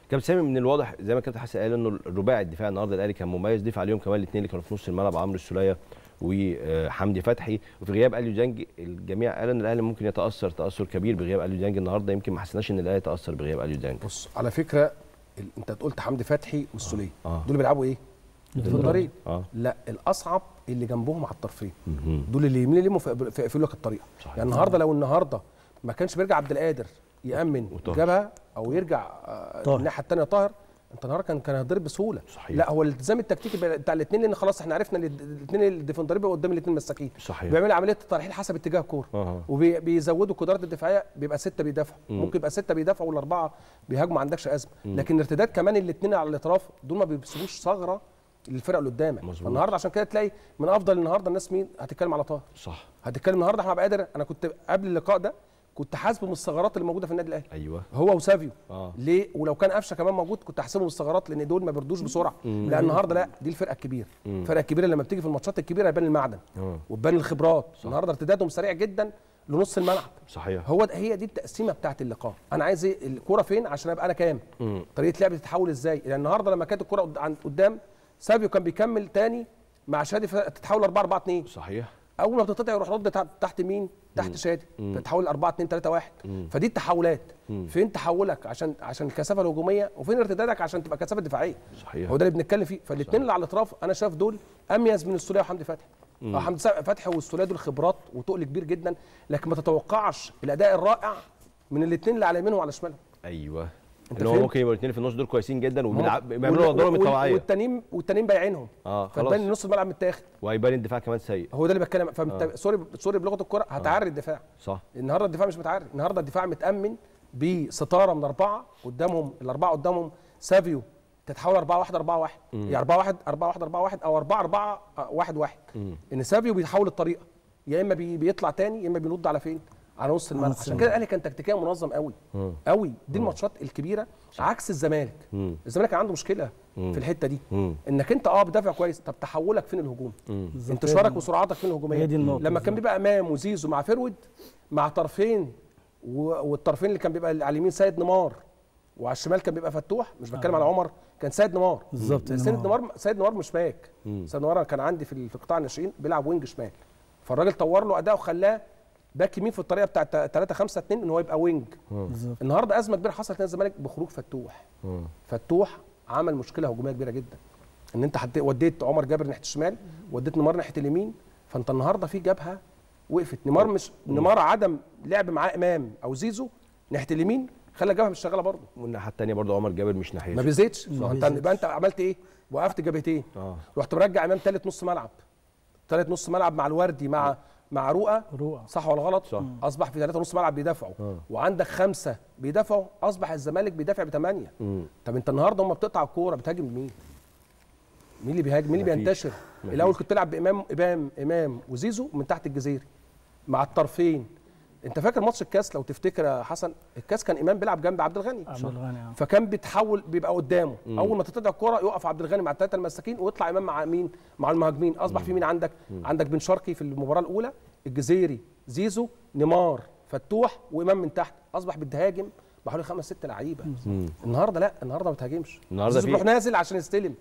كابتن سامي من الواضح زي ما كابتن حسن قال انه الرباعي الدفاع النهارده الاهلي كان مميز ضيف عليهم كمان الاثنين اللي كانوا في نص الملعب عمرو السوليه وحمدي فتحي وفي غياب اليو ديانج الجميع قال ان الاهلي ممكن يتاثر تاثر كبير بغياب اليو ديانج النهارده يمكن ما حسيناش ان الاهلي يتاثر بغياب اليو ديانج بص على فكره ال... انت قلت حمدي فتحي والسوليه آه. دول بيلعبوا ايه؟ الطريق اه لا الاصعب اللي جنبهم على الطرفين مهم. دول اللي يمين يلموا في- في- يقفلوا لك الطريقه صحيح. يعني النهارده لو النهارده ما كانش بيرجع عبد القادر يامن وطاهر. جبهه او يرجع آه، طاهر. الناحيه الثانيه طاهر انت النهارده كان كان هيضرب بسهوله صحيح. لا هو الالتزام التكتيكي بتاع الاثنين لان خلاص احنا عرفنا ان الاثنين الديفندرين بيبقوا قدام الاثنين مساكين صحيح. بيعملوا عمليه الترحيل حسب اتجاه الكوره أها. وبيزودوا القدرات الدفاعيه بيبقى سته بيدافعوا ممكن يبقى سته بيدافعوا والاربعه بيهاجموا ما عندكش ازمه لكن الارتداد كمان الاثنين على الاطراف دول ما بيسيبوش ثغره للفرقه اللي قدامك مظبوط. فالنهارده عشان كده تلاقي من افضل النهارده الناس مين هتتكلم على طاهر صح هتتكلم النهارده احمد قادر انا كنت قبل اللقاء ده كنت حاسبه من الثغرات اللي موجوده في النادي الاهلي ايوه هو وسافيو آه. ليه ولو كان قفشه كمان موجود كنت هحسبه من الثغرات لان دول ما بيردوش بسرعه لا النهارده لا دي الفرقه الكبيره الفرقه الكبيره لما بتيجي في الماتشات الكبيره يبان المعدن آه. وتبان الخبرات النهارده ارتدادهم سريع جدا لنص الملعب صحيح هو ده هي دي التقسيمه بتاعت اللقاء انا عايز ايه الكوره فين عشان ابقى انا كام مم. طريقه لعبي تتحول ازاي يعني النهارده لما كانت الكوره قد- عن- قدام سافيو كان بيكمل تاني مع شادي ف- تتحول 4 4 2 صحيح اول ما بتتقطع يروح رد تحت- تحت مين تحت شادي تتحول 4 2 3 1 فدي التحولات فين تحولك عشان عشان الكثافه الهجوميه وفين ارتدادك عشان تبقى كثافه دفاعيه صحيح هو ده اللي بنتكلم فيه فالاثنين اللي على الاطراف انا شايف دول اميز من السوليه وحمدي فتحي اه حمدي فتحي والسوليه دول خبرات وتقل كبير جدا لكن ما تتوقعش الاداء الرائع من الاثنين اللي على يمينهم وعلى شمالهم ايوه أنت ان هو فهمت؟ ممكن يبقوا الاثنين في النص دول كويسين جدا وبيلعب- وال- بيعملوا ادوارهم وال- الطبيعيه والتانيين والتانيين بايعينهم اه خلاص فتبان نص الملعب متاخد وهيبان الدفاع كمان سيء هو ده اللي بتكلم فانت سوري سوري بلغه الكره هتعري الدفاع صح النهارده الدفاع مش متعري النهارده الدفاع متامن بستاره من اربعه قدامهم الاربعه قدامهم سافيو تتحول 4 1 4 1 يعني 4 1 4 1 4 1 او 4 4 1 1 ان سافيو بيحول الطريقه يا اما بي بيطلع تاني يا اما بينط على فين على نص الملعب نص عشان كده الاهلي كان تكتيكيا منظم قوي قوي دي الماتشات الكبيره عكس الزمالك الزمالك كان عنده مشكله في الحته دي مم. انك انت اه بتدافع كويس طب تحولك فين الهجوم بالظبط. انتشارك وسرعتك فين الهجوميه هي دي النقطة لما كان بالظبط. بيبقى امام وزيزو مع فرود مع طرفين و- والطرفين اللي كان بيبقى على اليمين سيد نمار وعلى الشمال كان بيبقى فتوح مش بتكلم على عمر كان سيد نمار بالظبط، سيد نمار. نمار سيد نمار مش باك سيد نمار كان عندي في ال- في قطاع الناشئين بيلعب وينج شمال فالراجل طور له اداء وخلاه باك يمين في الطريقه بتاعت 3 5 2 ان هو يبقى وينج بالظبط النهارده ازمه كبيره حصلت نادي الزمالك بخروج فتوح فتوح عمل مشكله هجوميه كبيره جدا ان انت حد وديت عمر جابر ناحيه الشمال وديت نيمار ناحيه اليمين فانت النهارده في جبهه وقفت نيمار مش نيمار عدم لعب معاه امام او زيزو ناحيه اليمين خلى الجبهه مش شغاله برضه والناحيه الثانيه برضه عمر جابر مش ناحيته ما بيزيدش ما انت بيزيدش. يبقى انت عملت ايه وقفت جبهتين اه رحت مرجع امام ثالث نص ملعب ثالث نص ملعب مع الوردي مع مع رؤى رؤى. صح ولا غلط صح. اصبح في ثلاثه نص ملعب بيدافعوا وعندك خمسه بيدافعوا اصبح الزمالك بيدافع بثمانيه طب انت النهارده هم بتقطع الكوره بتهاجم مين مين اللي بيهاجم مين اللي مفيش. بينتشر مفيش. الاول كنت بتلعب بامام امام امام وزيزو من تحت الجزيري مع الطرفين انت فاكر ماتش الكاس لو تفتكر يا حسن الكاس كان امام بيلعب جنب عبد الغني عبد الغني آه. فكان بيتحول بيبقى قدامه اول ما تتقطع الكوره يقف عبد الغني مع الثلاثه المساكين ويطلع امام مع مين مع المهاجمين اصبح في مين عندك عندك بن شرقي في المباراه الاولى الجزيري زيزو نيمار فتوح وامام من تحت اصبح بتهاجم بحوالي خمس ست لعيبه النهارده لا النهارده ما بتهاجمش النهاردة زيزو في- بيروح نازل عشان يستلم